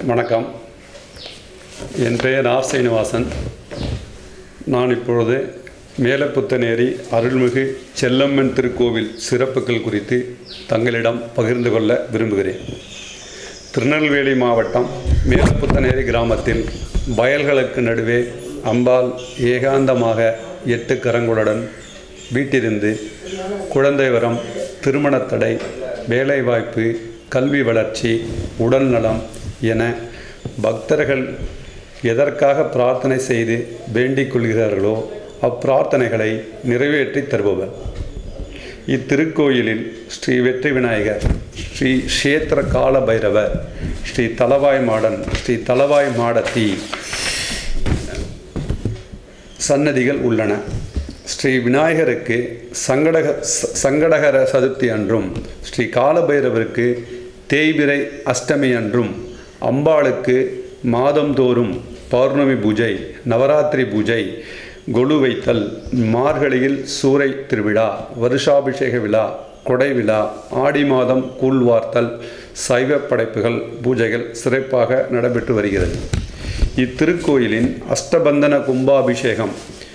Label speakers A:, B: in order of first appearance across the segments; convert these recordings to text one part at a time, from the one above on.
A: வணக்கம் என் பெயர் ஆர் சீனிவாசன் நான் இப்பொழுது மேலப்புத்தனேரி அருள்மிகு செல்லம்மன் திருக்கோவில் சிறப்புகள் குறித்து தங்களிடம் பகிர்ந்து கொள்ள விரும்புகிறேன் திருநெல்வேலி மாவட்டம் மேலப்புத்தனேரி கிராமத்தில் வயல்களுக்கு நடுவே அம்பாள் ஏகாந்தமாக எட்டு கரங்களுடன் வீட்டிருந்து குழந்தை வரம் திருமணத்தடை வேலைவாய்ப்பு கல்வி வளர்ச்சி உடல் நலம் என பக்தர்கள் எதற்காக பிரார்த்தனை செய்து வேண்டிக் கொள்கிறார்களோ அப்பிரார்த்தனைகளை நிறைவேற்றி தருபவர் இத்திருக்கோயிலில் ஸ்ரீ வெற்றி விநாயகர் ஸ்ரீ க்ஷேத்திர கால பைரவர் ஸ்ரீ தலவாய் மாடன் ஸ்ரீ தலவாய் மாடத்தி சன்னதிகள் உள்ளன ஸ்ரீ விநாயகருக்கு சங்கடக ச- சங்கடகர சதுர்த்தி அன்றும் ஸ்ரீ காலபைரவருக்கு தேய்பிரை அஷ்டமி அன்றும் அம்பாளுக்கு மாதந்தோறும் பௌர்ணமி பூஜை நவராத்திரி பூஜை கொலு வைத்தல் மார்கழியில் சூறை திருவிழா வருஷாபிஷேக விழா கொடை விழா ஆடி மாதம் கூழ்வார்த்தல் சைவ படைப்புகள் பூஜைகள் சிறப்பாக நடைபெற்று வருகிறது இத்திருக்கோயிலின் அஷ்டபந்தன கும்பாபிஷேகம்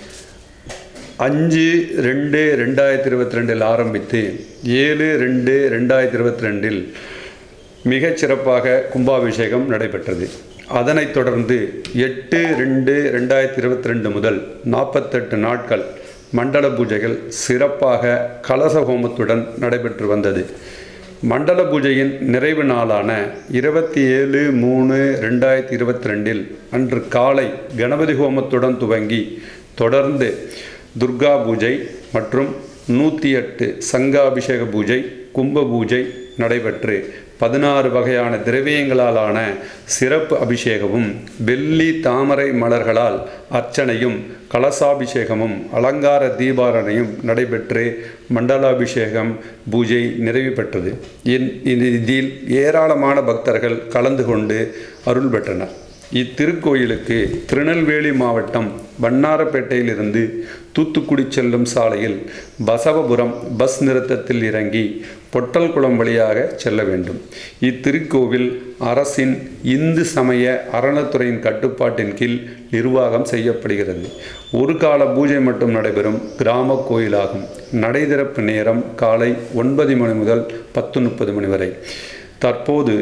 A: அஞ்சு ரெண்டு ரெண்டாயிரத்தி இருபத்தி ரெண்டில் ஆரம்பித்து ஏழு ரெண்டு ரெண்டாயிரத்தி இருபத்தி ரெண்டில் மிகச் சிறப்பாக கும்பாபிஷேகம் நடைபெற்றது அதனைத் தொடர்ந்து எட்டு ரெண்டு ரெண்டாயிரத்தி இருபத்தி ரெண்டு முதல் நாற்பத்தெட்டு நாட்கள் மண்டல பூஜைகள் சிறப்பாக கலச ஹோமத்துடன் நடைபெற்று வந்தது மண்டல பூஜையின் நிறைவு நாளான இருபத்தி ஏழு மூணு ரெண்டாயிரத்தி இருபத்தி ரெண்டில் அன்று காலை கணபதி ஹோமத்துடன் துவங்கி தொடர்ந்து துர்கா பூஜை மற்றும் நூற்றி எட்டு சங்காபிஷேக பூஜை கும்ப பூஜை நடைபெற்று பதினாறு வகையான திரவியங்களாலான சிறப்பு அபிஷேகமும் வெள்ளி தாமரை மலர்களால் அர்ச்சனையும் கலசாபிஷேகமும் அலங்கார தீபாரணையும் நடைபெற்று மண்டலாபிஷேகம் பூஜை நிறைவு பெற்றது இன் இது- இதில் ஏராளமான பக்தர்கள் கலந்து கொண்டு அருள் பெற்றனர் இத்திருக்கோயிலுக்கு திருநெல்வேலி மாவட்டம் வண்ணாரப்பேட்டையிலிருந்து தூத்துக்குடி செல்லும் சாலையில் பசவபுரம் பஸ் நிறுத்தத்தில் இறங்கி பொட்டல்குளம் வழியாக செல்ல வேண்டும் இத்திருக்கோவில் அரசின் இந்து சமய அறநிலைத்துறையின் கட்டுப்பாட்டின் கீழ் நிர்வாகம் செய்யப்படுகிறது ஒரு கால பூஜை மட்டும் நடைபெறும் கிராம கோயிலாகும் நடை திறப்பு நேரம் காலை ஒன்பது மணி முதல் பத்து முப்பது மணி வரை தற்போது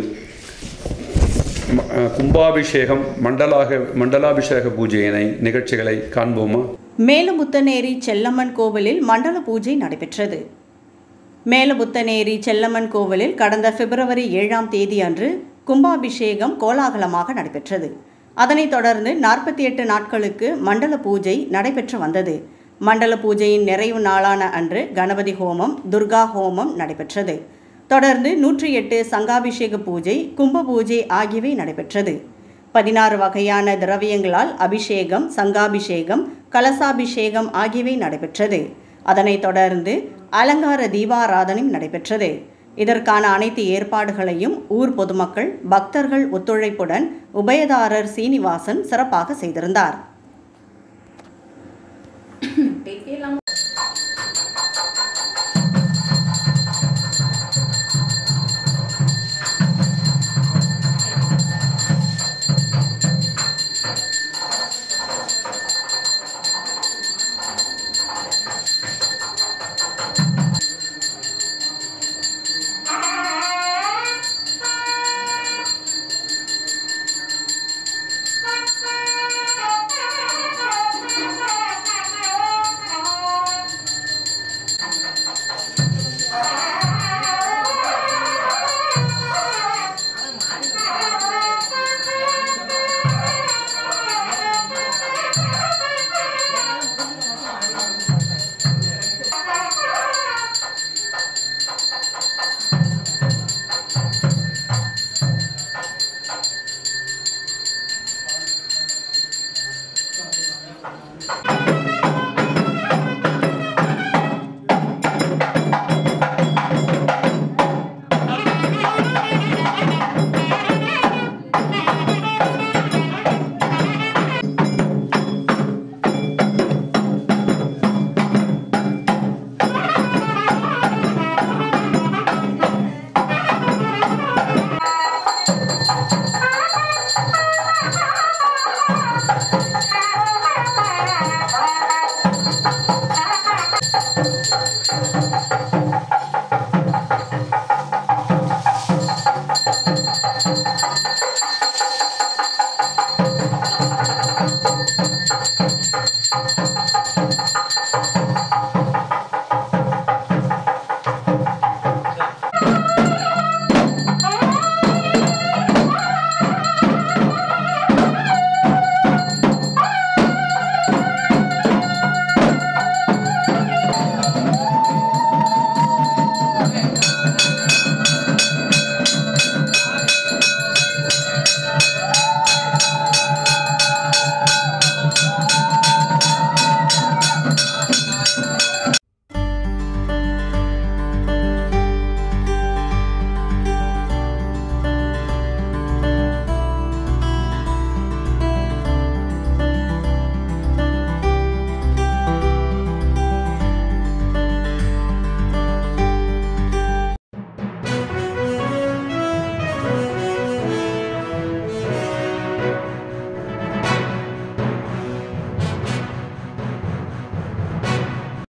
A: ம- அஹ் கும்பாபிஷேகம் மண்டலாக மண்டலாபிஷேக பூஜையினை நிகழ்ச்சிகளை காண்போமா
B: மேலமுத்தநேரி செல்லம்மன் கோவிலில் மண்டல பூஜை நடைபெற்றது மேலமுத்தநேரி செல்லம்மன் கோவிலில் கடந்த பிப்ரவரி ஏழாம் தேதி அன்று கும்பாபிஷேகம் கோலாகலமாக நடைபெற்றது அதனைத் தொடர்ந்து நாற்பத்தி எட்டு நாட்களுக்கு மண்டல பூஜை நடைபெற்று வந்தது மண்டல பூஜையின் நிறைவு நாளான அன்று கணபதி ஹோமம் துர்கா ஹோமம் நடைபெற்றது தொடர்ந்து நூற்றி எட்டு சங்காபிஷேக பூஜை கும்ப பூஜை ஆகியவை நடைபெற்றது பதினாறு வகையான திரவியங்களால் அபிஷேகம் சங்காபிஷேகம் கலசாபிஷேகம் ஆகியவை நடைபெற்றது அதனைத் தொடர்ந்து அலங்கார தீபாராதனையும் நடைபெற்றது இதற்கான அனைத்து ஏற்பாடுகளையும் ஊர் பொதுமக்கள் பக்தர்கள் ஒத்துழைப்புடன் உபயதாரர் சீனிவாசன் சிறப்பாக செய்திருந்தார்